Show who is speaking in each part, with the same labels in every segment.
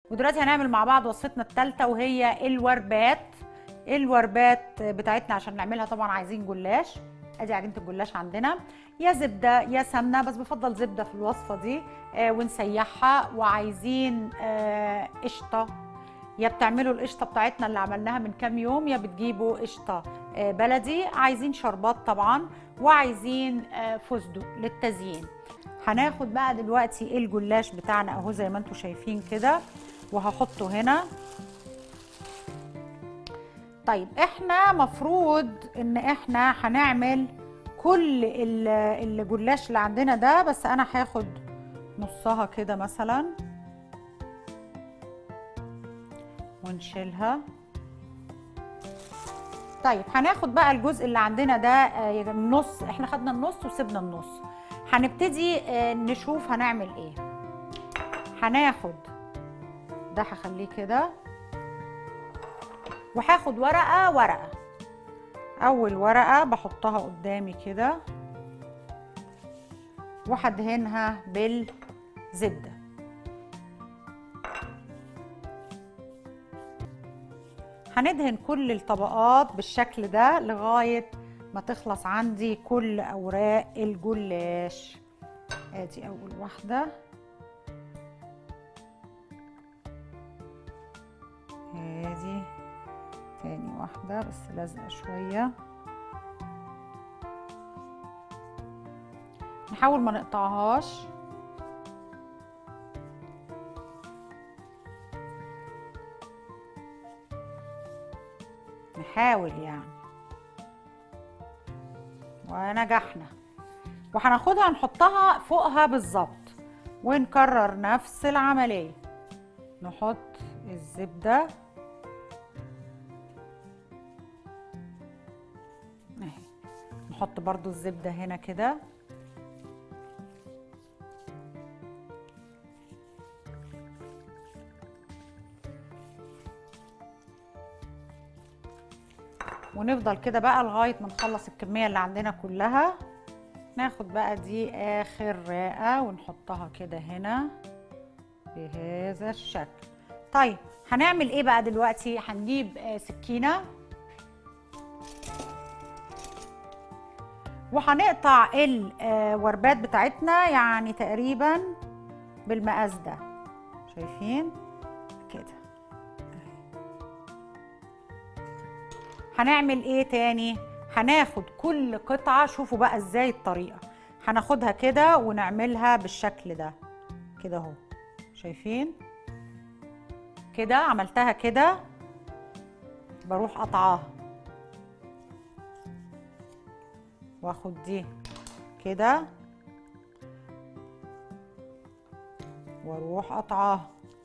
Speaker 1: ودلوقتي هنعمل مع بعض وصفتنا الثالثه وهي الوربات الوربات بتاعتنا عشان نعملها طبعا عايزين جلاش ادي عجينه الجلاش عندنا يا زبده يا سمنه بس بفضل زبده في الوصفه دي آه ونسيحها وعايزين آه قشطه يا بتعملوا القشطه بتاعتنا اللي عملناها من كام يوم يا بتجيبوا قشطه آه بلدي عايزين شربات طبعا وعايزين آه فستق للتزيين هناخد بقى دلوقتي الجلاش بتاعنا اهو زي ما انتم شايفين كده وهحطه هنا طيب احنا مفروض ان احنا هنعمل كل الجلاش اللي عندنا ده بس انا هاخد نصها كده مثلا ونشيلها طيب هناخد بقى الجزء اللي عندنا ده النص احنا خدنا النص وسيبنا النص هنبتدي نشوف هنعمل ايه هناخد ده هخليه كده وهاخد ورقه ورقه اول ورقه بحطها قدامي كده وهدهنها بالزبده هندهن كل الطبقات بالشكل ده لغايه ما تخلص عندي كل اوراق الجلاش ادي اول واحده ادي تاني واحده بس لازقه شويه نحاول ما نقطعهاش نحاول يعني ونجحنا وهناخدها نحطها فوقها بالظبط ونكرر نفس العملية نحط الزبدة اهي نحط برضو الزبدة هنا كده ونفضل كده بقى لغايه ما نخلص الكميه اللي عندنا كلها ناخد بقى دي اخر راقه ونحطها كده هنا بهذا الشكل طيب هنعمل ايه بقى دلوقتي هنجيب سكينه وهنقطع الوربات بتاعتنا يعني تقريبا بالمقاس ده شايفين كده هنعمل ايه تاني هناخد كل قطعة شوفوا بقى ازاي الطريقة هناخدها كده ونعملها بالشكل ده كده اهو شايفين كده عملتها كده بروح قطعاها واخد دي كده واروح قطعاها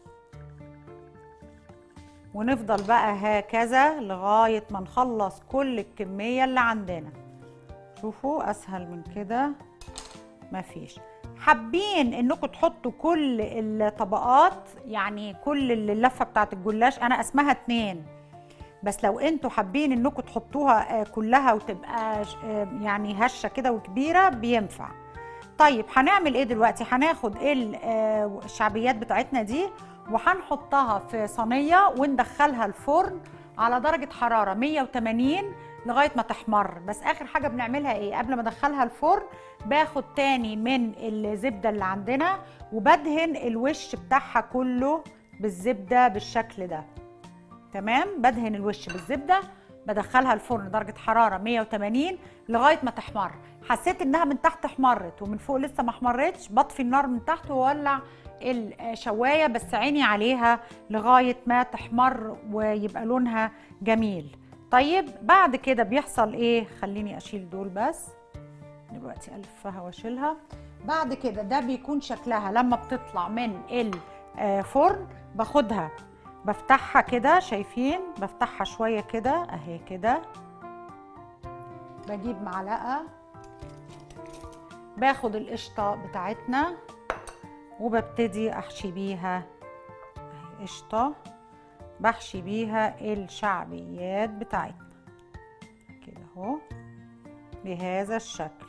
Speaker 1: ونفضل بقى هكذا لغاية ما نخلص كل الكمية اللي عندنا شوفوا أسهل من كده مفيش حابين انكم تحطوا كل الطبقات يعني كل اللفة بتاعت الجلاش انا اسمها اتنين بس لو انتوا حابين انكم تحطوها كلها وتبقى يعني هشة كده وكبيرة بينفع طيب هنعمل ايه دلوقتي هناخد الشعبيات بتاعتنا دي وهنحطها في صينيه وندخلها الفرن على درجه حراره 180 لغايه ما تحمر بس اخر حاجه بنعملها ايه قبل ما ادخلها الفرن باخد تاني من الزبده اللي عندنا وبدهن الوش بتاعها كله بالزبده بالشكل ده تمام بدهن الوش بالزبده بدخلها الفرن درجه حراره 180 لغايه ما تحمر حسيت انها من تحت احمرت ومن فوق لسه ما احمرتش بطفي النار من تحت واولع الشوايه بس عيني عليها لغايه ما تحمر ويبقى لونها جميل طيب بعد كده بيحصل ايه خليني اشيل دول بس دلوقتي الفها واشيلها بعد كده ده بيكون شكلها لما بتطلع من الفرن باخدها بفتحها كده شايفين بفتحها شويه كده اهي كده بجيب معلقه باخد القشطه بتاعتنا وببتدي احشي بيها اهي قشطه بحشي بيها الشعبيات بتاعتنا كده اهو بهذا الشكل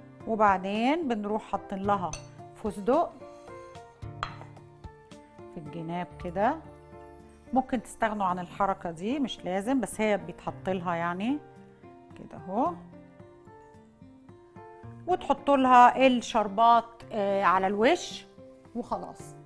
Speaker 1: وبعدين بنروح حاطين لها فستق في الجناب كده ممكن تستغنوا عن الحركة دي مش لازم بس هي بيتحط لها يعني كده اهو وتحطوا لها الشربات آه، على الوش وخلاص